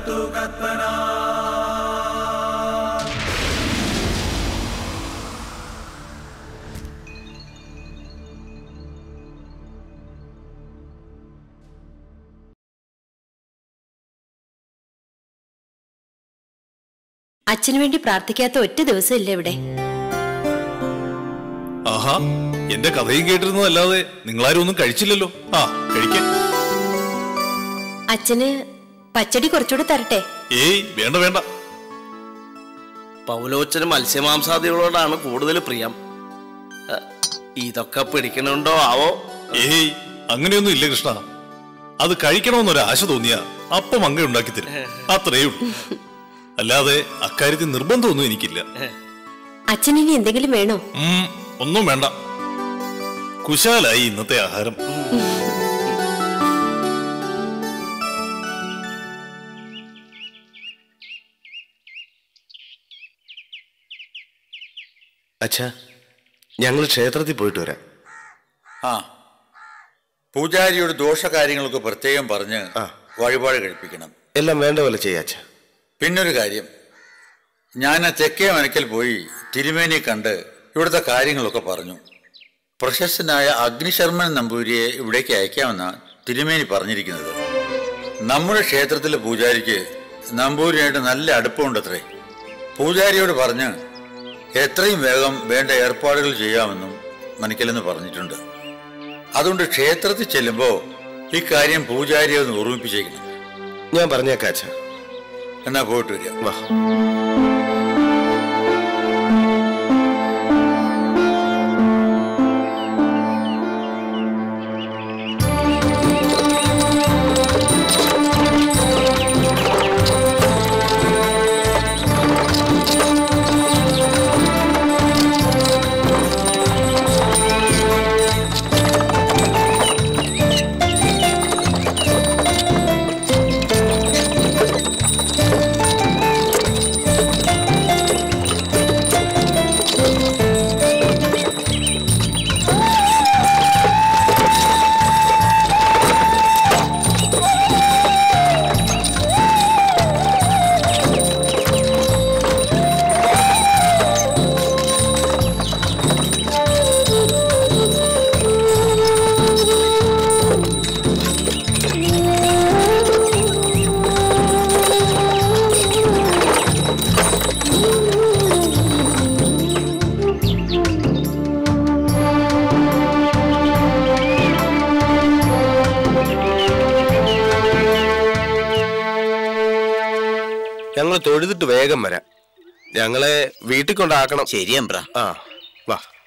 അച്ഛനു വേണ്ടി പ്രാർത്ഥിക്കാത്ത ഒറ്റ ദിവസം ഇല്ല ഇവിടെ ആഹാ എന്റെ കഥയും കേട്ടിരുന്നതല്ലാതെ നിങ്ങളാരും ഒന്നും കഴിച്ചില്ലല്ലോ ആ കഴിക്കാൻ അച്ഛന് പച്ചടി കുറച്ചുകൂടെ തരട്ടെ ഏയ് വേണ്ട വേണ്ട പൗലോച്ചന് മത്സ്യമാംസാദികളോടാണ് കൂടുതൽ പ്രിയം അ, ഇതൊക്കെ പിടിക്കണുണ്ടോ ആവോ ഏയ് അങ്ങനെയൊന്നും ഇല്ല കൃഷ്ണ അത് കഴിക്കണമെന്നൊരു ആശ തോന്നിയ അപ്പം അങ്ങ ഉണ്ടാക്കി തരും അത്രയേ ഉള്ളൂ അല്ലാതെ അക്കാര്യത്തിൽ നിർബന്ധമൊന്നും എനിക്കില്ല അച്ഛൻ ഇനി എന്തെങ്കിലും വേണോ ഉം, ഒന്നും വേണ്ട കുശാലായി ഇന്നത്തെ ആഹാരം അച്ഛാ ഞങ്ങൾ ക്ഷേത്രത്തിൽ പോയിട്ട് വരാം ആ പൂജാരിയോട് ദോഷകാര്യങ്ങളൊക്കെ പ്രത്യേകം പറഞ്ഞ് ആ. വഴിപാട് കഴിപ്പിക്കണം എല്ലാം വേണ്ട പോലെ ചെയ്യാം അച്ഛാ പിന്നൊരു കാര്യം ഞാൻ ആ തെക്കേ മനക്കൽ പോയി തിരുമേനിയെ കണ്ട് ഇവിടുത്തെ കാര്യങ്ങളൊക്കെ പറഞ്ഞു പ്രശസ്തനായ അഗ്നിശർമ്മൻ നമ്പൂരിയെ ഇവിടേക്ക് അയക്കാമെന്ന തിരുമേനി പറഞ്ഞിരിക്കുന്നത് നമ്മുടെ ക്ഷേത്രത്തിലെ പൂജാരിക്ക് നമ്പൂരിയായിട്ട് നല്ല അടുപ്പമുണ്ടത്രേ പൂജാരിയോട് പറഞ്ഞ് എത്രയും വേഗം വേണ്ട ഏർപ്പാടുകൾ ചെയ്യാമെന്നും മനക്കലെന്ന് പറഞ്ഞിട്ടുണ്ട് അതുകൊണ്ട് ക്ഷേത്രത്തിൽ ചെല്ലുമ്പോൾ ഇക്കാര്യം പൂജാരിയെ ഒന്ന് ഓർമ്മിപ്പിച്ചേക്കണം ഞാൻ പറഞ്ഞേക്കാം അച്ഛാ എന്നാ പോയിട്ട് വരിക വാ ഞങ്ങൾ തൊഴുതിട്ട് വേഗം വരാം ഞങ്ങളെ വീട്ടിൽ കൊണ്ടാക്കണം ശരിയമ്പ്ര ആ വാ